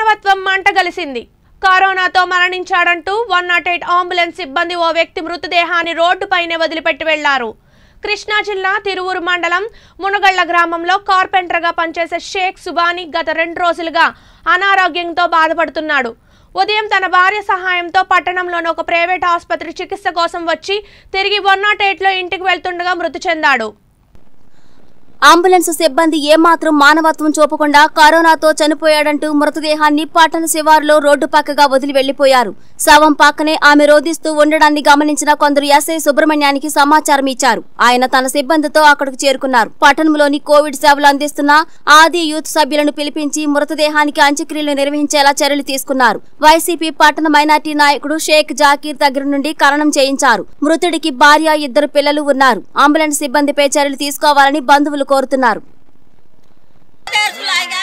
మానవత్వం మంటగలిసింది కరోనాతో మరణించాడంటూ వన్ నాట్ ఎయిట్ అంబులెన్స్ సిబ్బంది ఓ వ్యక్తి మృతదేహాన్ని రోడ్డుపైనే వదిలిపెట్టి వెళ్లారు కృష్ణా జిల్లా తిరువురు మండలం మునగళ్ల గ్రామంలో కార్పెంటర్గా పనిచేసే షేక్ సుబాని గత రెండు రోజులుగా అనారోగ్యంతో బాధపడుతున్నాడు ఉదయం తన భార్య సహాయంతో పట్టణంలోని ఒక ప్రైవేట్ ఆసుపత్రి చికిత్స కోసం వచ్చి తిరిగి వన్ నాట్ ఎయిట్లో ఇంటికి వెళ్తుండగా మృతి చెందాడు అంబులెన్స్ సిబ్బంది ఏమాత్రం మానవత్వం చూపకుండా కరోనాతో చనిపోయాడంటూ మృతదేహాన్ని పట్టణ శివారులో రోడ్డు పక్కగా వదిలి వెళ్లిపోయారు శవం పక్కనే ఆమె రోధిస్తూ ఉండడాన్ని గమనించిన కొందరు ఎస్ఐ సుబ్రహ్మణ్యానికి సమాచారం ఇచ్చారు ఆయన తన సిబ్బందితో అక్కడికి చేరుకున్నారు పట్టణంలోని కోవిడ్ సేవలు అందిస్తున్న ఆది యూత్ సభ్యులను పిలిపించి మృతదేహానికి అంత్యక్రియలు నిర్వహించేలా చర్యలు తీసుకున్నారు వైసీపీ పట్టణ మైనార్టీ నాయకుడు షేక్ జాకీర్ దగ్గర నుండి ఖననం చేయించారు మృతుడికి భార్య ఇద్దరు పిల్లలు ఉన్నారు అంబులెన్స్ సిబ్బందిపై చర్యలు తీసుకోవాలని బంధువులు కోరుతున్నారు तेरे सुलाएगा